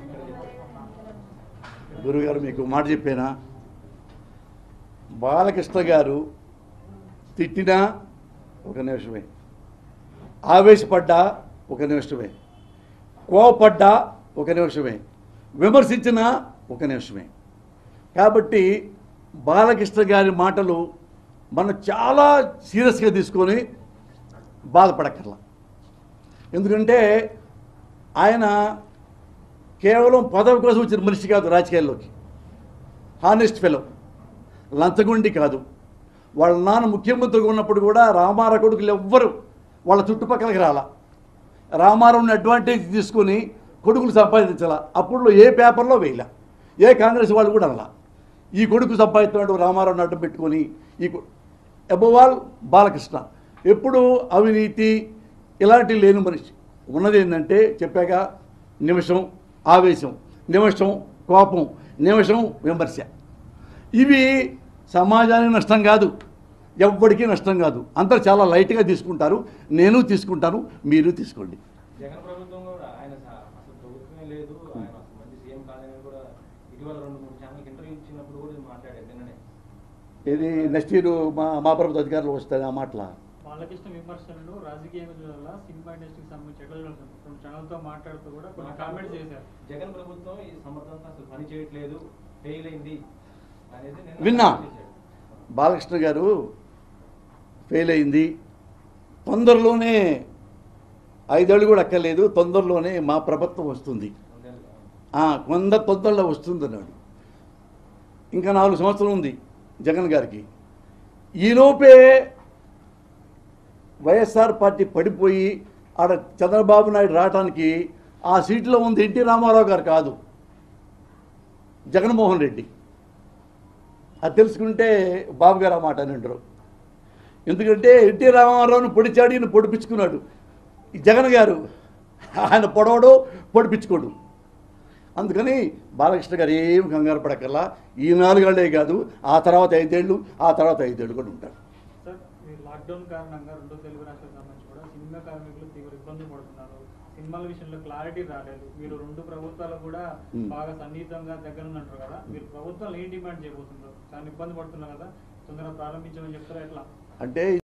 గురుగారు మీకు మాట చెప్పానా బాలకృష్ణ గారు తిట్టినా ఒక నిమిషమే ఆవేశపడ్డా ఒక నిమిషమే కోపడ్డా ఒక నిమిషమే విమర్శించినా ఒక నిమిషమే కాబట్టి బాలకృష్ణ గారి మాటలు మనం చాలా సీరియస్గా తీసుకొని బాధపడక్కర్లా ఎందుకంటే ఆయన కేవలం పదవి కోసం వచ్చిన మనిషి కాదు రాజకీయాల్లోకి హానెస్ట్ ఫెలో లంచగొండి కాదు వాళ్ళ నాన్న ముఖ్యమంత్రిగా ఉన్నప్పుడు కూడా రామారావు కొడుకులు ఎవ్వరు వాళ్ళ చుట్టుపక్కలకి రాలా రామారావుని అడ్వాంటేజ్ తీసుకొని కొడుకులు సంపాదించాల అప్పుడు ఏ పేపర్లో వేయలే ఏ కాంగ్రెస్ వాళ్ళు కూడా అనలా ఈ కొడుకు సంపాదిస్తున్నాడు రామారావుని అడ్డం పెట్టుకొని ఈ అబోవాల్ బాలకృష్ణ ఎప్పుడు అవినీతి ఇలాంటివి లేని మనిషి ఉన్నది ఏంటంటే చెప్పాక నిమిషం ఆవేశం నిమిషం కోపం నిమిషం విమర్శ ఇవి సమాజానికి నష్టం కాదు ఎవ్వడికి నష్టం కాదు అందరు చాలా లైట్గా తీసుకుంటారు నేను తీసుకుంటాను మీరు తీసుకోండి జగన్ ప్రభుత్వం కూడా ఆయన స- అసలు ప్రభుత్వమే లేదు ఆయన అసలు మంచి సీఎం కాదని కూడా ఇటీవల రెండు మూడు ఛానల్కి ఇంటర్వ్యూ ఇచ్చినప్పుడు కూడా ఇది మాట్లాడారు నిన్ననే ఇది నెక్స్ట్ ఇయర్ మా మా ప్రభుత్వ అధికారులు వస్తాయి ఆ మాటల బాలకృష్ణ విమర్శలను రాజకీయంగా చూడాలా సినిమా ఇండస్ట్రీకి సంబంధించి ఎట్లా చూడాలి రెండు ఛానల్తో మాట్లాడుతూ కూడా కొన్ని కామెంట్స్ చేశారు జగన్ ప్రభుత్వం ఈ సమర్థంగా అసలు పని చేయట్లేదు ఫెయిల్ అయింది అనేది నిన్న విన్నా. చేశాడు. బాలకృష్ణ గారు ఫెయిల్ అయింది తొందరలోనే ఐదేళ్ళు కూడా అక్కర్లేదు తొందరలోనే మా ప్రభుత్వం వస్తుంది రెండేళ్ళు. ఆ, కొంద తొందరలో వస్తుంది అన్నాడు ఇంకా నాలుగు సంవత్సరం ఉంది జగన్ గారికి ఈలోపే వైఎస్ఆర్ పార్టీ పడిపోయి ఆడ చంద్రబాబు నాయుడు రావడానికి ఆ సీట్లో ఉంది ఎన్టీ రామారావు గారు కాదు జగన్మోహన్ రెడ్డి అది తెలుసుకుంటే బాబు గారు ఆ మాట అని అంటారు ఎందుకంటే ఎన్టీ రామారావుని పొడిచాడు ఈయన పొడిపించుకున్నాడు ఈ జగన్ గారు ఆయన పొడవడు పొడిపించుకోడు అందుకని బాలకృష్ణ గారు ఏం కంగారు పడకల్లా ఈ నాలుగేళ్లే కాదు ఆ తర్వాత ఐదేళ్ళు ఆ తర్వాత ఐదేళ్ళు కూడా ఉంటారు సార్ ఈ లాక్డౌన్ కారణంగా రెండో తెలుగు రాష్ట్రాలకు సంబంధించి కూడా సినిమా కార్మికులు తీవ్ర ఇబ్బందులు పడుతున్నారు సినిమాల విషయంలో క్లారిటీ రాలేదు మీరు రెండు ప్రభుత్వాలు కూడా Hmm. బాగా సన్నిహితంగా దగ్గర ఉన్నట్టు కదా మీరు ప్రభుత్వాలు ఏం డిమాండ్ చేయబోతున్నారు చాలా ఇబ్బంది పడుతున్నారు కదా తొందరగా ప్రారంభించమని చెప్తారా ఎట్లా అంటే